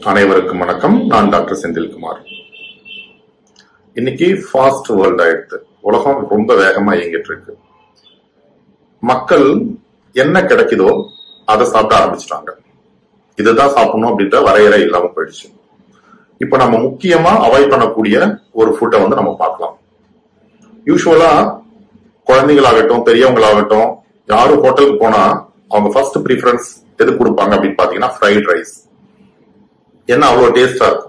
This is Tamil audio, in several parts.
அனைவருக்கும் வணக்கம் நான் டாக்டர் செந்தில்குமார் இன்னைக்கு ஃபாஸ்ட் வேர்ல்ட் ஆயிடுது உலகம் ரொம்ப வேகமா இயங்கிட்டு இருக்கு மக்கள் என்ன கிடைக்குதோ அதை சாப்பிட ஆரம்பிச்சிட்டாங்க இதுதான் சாப்பிடணும் அப்படின்ற வரையறை இல்லாம போயிடுச்சு இப்ப நம்ம முக்கியமா அவாய்ட் பண்ணக்கூடிய ஒரு ஃபுட்டை வந்து நம்ம பார்க்கலாம் யூஸ்வலா குழந்தைங்களாகட்டும் பெரியவங்களாகட்டும் யாரும் ஹோட்டலுக்கு போனா அவங்க ஃபர்ஸ்ட் ப்ரிஃபரன்ஸ் எது கொடுப்பாங்க அப்படின்னு பாத்தீங்கன்னா ஃப்ரைட் ரைஸ் என்ன அவ்வளவு டேஸ்டா இருக்கும்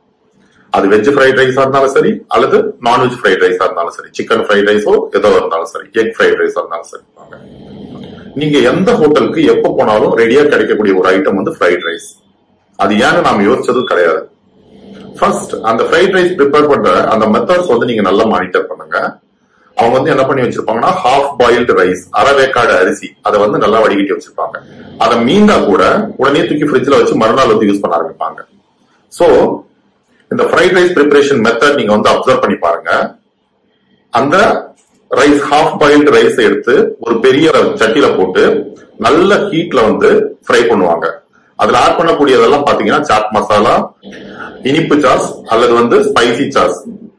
அது வெஜ் ஃப்ரைட் ரைஸா இருந்தாலும் சரி அல்லது நான்வெஜ் ஃப்ரைட் ரைஸா இருந்தாலும் சரி சிக்கன் ஃப்ரைட் ரைஸோ ஏதோ இருந்தாலும் சரி எக் ஃப்ரைட் ரைஸா இருந்தாலும் சரி நீங்க எந்த ஹோட்டலுக்கு எப்ப போனாலும் ரெடியா கிடைக்கக்கூடிய ஒரு ஐட்டம் வந்து ஃப்ரைட் ரைஸ் அது ஏன்னு நாம யோசிச்சதும் கிடையாது ஃபர்ஸ்ட் அந்த ஃப்ரைட் ரைஸ் ப்ரிப்பேர் பண்ற அந்த மெத்தட்ஸ் வந்து நீங்க நல்லா மானிட்டர் பண்ணுங்க அவங்க வந்து என்ன பண்ணி வச்சிருப்பாங்கன்னா ஹாஃப் பாயில்டு ரைஸ் அரைவேக்காடு அரிசி அதை வந்து நல்லா வடிகட்டி வச்சிருப்பாங்க அதை மீண்டா கூட உடனே தூக்கி ஃப்ரிட்ஜ்ல வச்சு மறுநாள் வந்து யூஸ் பண்ண ஆரம்பிப்பாங்க சோ இந்த ஃப்ரைட் ரைஸ் ப்ரிப்பரேஷன் மெத்தட் நீங்க வந்து அப்சர்வ் பண்ணி பாருங்க அந்த ரைஸ் ஹாஃப் பாயில்டு ரைஸ் எடுத்து ஒரு பெரிய சட்டியில போட்டு நல்ல ஹீட்ல வந்து ஃப்ரை பண்ணுவாங்க அதுல ஆட் பண்ணக்கூடியதெல்லாம் பாத்தீங்கன்னா சாட் மசாலா இனிப்பு சாஸ் அல்லது வந்து ஸ்பைசி சாஸ்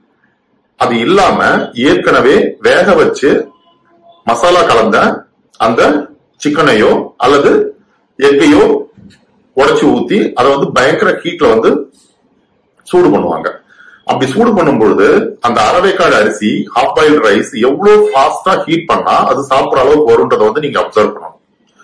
அது இல்லாம ஏற்கனவே வேக வச்சு மசாலா கலந்த அந்த சிக்கனையோ அல்லது எக்கையோ உடைச்சு ஊத்தி அதை வந்து பயங்கர ஹீட்ல வந்து சூடு பண்ணுவாங்க அப்படி சூடு பண்ணும் பொழுது அந்த அரவேக்காடு அரிசி ஹாஃப் பாயில் ரைஸ் எவ்வளவு ஃபாஸ்டா ஹீட் பண்ணா அது சாப்பிடுற அளவுக்கு வரும்ன்றதை வந்து நீங்க அப்சர்வ் பண்ணணும்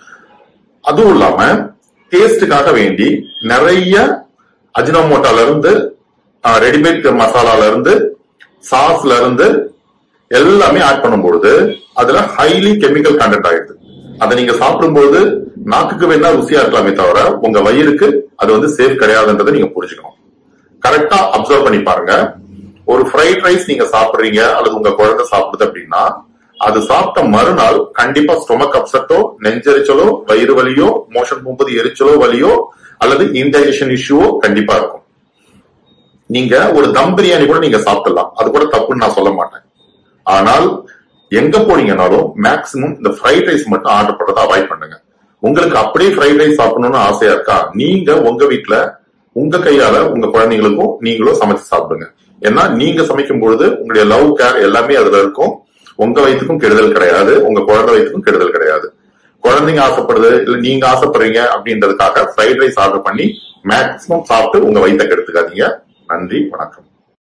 அதுவும் இல்லாம டேஸ்டுக்காக வேண்டி நிறைய அஜினோமோட்டால இருந்து ரெடிமேட் மசாலால இருந்து சாஸ்ல இருந்து எல்லாமே ஆட் பண்ணும்பொழுது அதுல ஹைலி கெமிக்கல் கண்டென்ட் ஆயிடுது அதை நீங்க சாப்பிடும்போது நாக்குக்கு வேணா ருசியா இருக்கலாமே தவிர உங்க வயிறுக்கு அது வந்து சேஃப் கிடையாதுன்றதை நீங்க புரிஞ்சுக்கணும் கரெக்டா அப்சர்வ் பண்ணி பாருங்க ஒரு ஃப்ரைட் ரைஸ் நீங்க சாப்பிடுறீங்க அல்லது உங்க குழந்தை சாப்பிடுது அப்படின்னா அது சாப்பிட்ட மறுநாள் கண்டிப்பா ஸ்டொமக் அப்செட்டோ நெஞ்செரிச்சலோ வயிறு வலியோ மோஷன் போகும்போது எரிச்சலோ வலியோ அல்லது இன்டைஜஷன் இஷ்யூவோ கண்டிப்பா இருக்கும் நீங்க ஒரு தம் பிரியாணி கூட நீங்க சாப்பிடலாம் அது கூட தப்புன்னு நான் சொல்ல மாட்டேன் ஆனால் எங்க போனீங்கனாலும் மேக்சிமம் இந்த ஃப்ரைட் ரைஸ் மட்டும் ஆர்டர் பண்றதை அவாய்ட் பண்ணுங்க உங்களுக்கு அப்படியே ஃப்ரைட் ரைஸ் சாப்பிடணும்னு ஆசையா இருக்கா நீங்க உங்க வீட்டுல உங்க கையால உங்க குழந்தைங்களுக்கும் நீங்களும் சமைச்சு சாப்பிடுங்க ஏன்னா நீங்க சமைக்கும் பொழுது உங்களுடைய லவ் கேர் எல்லாமே அதுல இருக்கும் உங்க வயிற்றுக்கும் கெடுதல் கிடையாது உங்க குழந்தை வயிற்றுக்கும் கெடுதல் கிடையாது குழந்தைங்க ஆசைப்படுது இல்ல நீங்க ஆசைப்படுறீங்க அப்படின்றதுக்காக ஃப்ரைட் ரைஸ் ஆர்டர் பண்ணி மேக்சிமம் சாப்பிட்டு உங்க வயிற்றை கெடுத்துக்காதீங்க நன்றி வணக்கம்